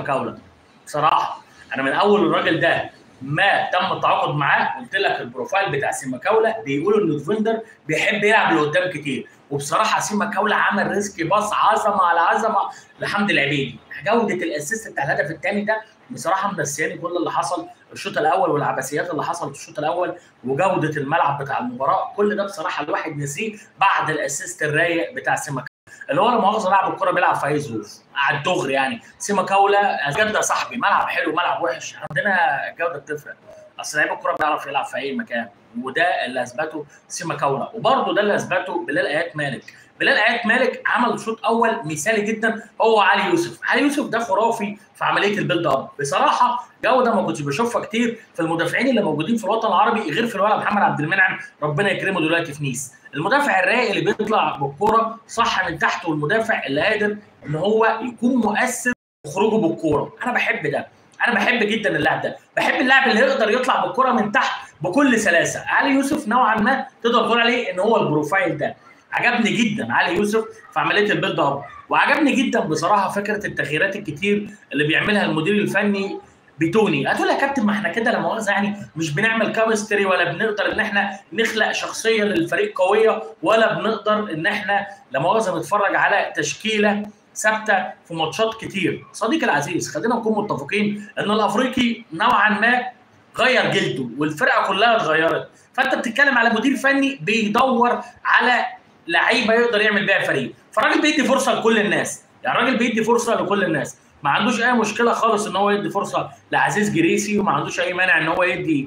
سيماكاولا بصراحه انا من اول الراجل ده ما تم التعاقد معاه قلت لك البروفايل بتاع سيماكاولا بيقولوا ان ديفندر بيحب يلعب لقدام كتير وبصراحه سيماكاولا عمل ريسك باص عظمه على عظمه لحمد العبيدي جوده الاسيست بتاع الهدف الثاني ده بصراحه منسياني كل اللي حصل الشوط الاول والعبثيات اللي حصلت في الشوط الاول وجوده الملعب بتاع المباراه كل ده بصراحه الواحد نسيه بعد الاسيست الرايق بتاع سيماكاولا اللي هو لا مؤاخذه لاعب الكوره بيلعب في اي ظروف على الدغري يعني سيماكاولا بجد يا صاحبي ملعب حلو ملعب وحش عندنا الجوده بتفرق اصل لعيب الكوره بيعرف يلعب في اي مكان وده اللي اثبته سيماكاولا وبرده ده اللي اثبته بلال ايات مالك بلال ايات مالك عمل شوط اول مثالي جدا هو علي يوسف علي يوسف ده خرافي في عمليه البيلد اب بصراحه جوده ما كنتش بشوفها كتير في المدافعين اللي موجودين في الوطن العربي غير في الولد محمد عبد المنعم ربنا يكرمه دلوقتي في نيس المدافع الرايق اللي بيطلع بالكوره صح من تحت والمدافع اللي قادر ان هو يكون مؤثر في خروجه بالكوره انا بحب ده انا بحب جدا اللاعب ده بحب اللاعب اللي يقدر يطلع بالكره من تحت بكل سلاسه علي يوسف نوعا ما تقدر تقول عليه ان هو البروفايل ده عجبني جدا علي يوسف في عمليه البيلد اب وعجبني جدا بصراحه فكره التغييرات الكتير اللي بيعملها المدير الفني بتوني هتقول يا كابتن ما احنا كده لا مؤاخذه يعني مش بنعمل كيمستري ولا بنقدر ان احنا نخلق شخصيه للفريق قويه ولا بنقدر ان احنا لا مؤاخذه نتفرج على تشكيله ثابته في ماتشات كتير صديقي العزيز خلينا نكون متفقين ان الافريقي نوعا ما غير جلده والفرقه كلها اتغيرت فانت بتتكلم على مدير فني بيدور على لعيبه يقدر يعمل بيها فريق فالراجل بيدي فرصه لكل الناس يعني الراجل بيدي فرصه لكل الناس ما عندوش اي مشكله خالص ان هو يدي فرصه لعزيز جريسي وما عندوش اي مانع ان هو يدي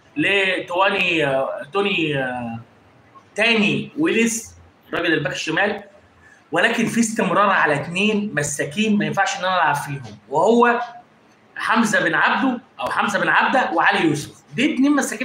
لتواني توني تاني ويليس راجل الباك الشمال ولكن في استمرار على اثنين مساكين ما ينفعش ان انا العب فيهم وهو حمزه بن عبده او حمزه بن عبده وعلي يوسف دي اثنين مساكين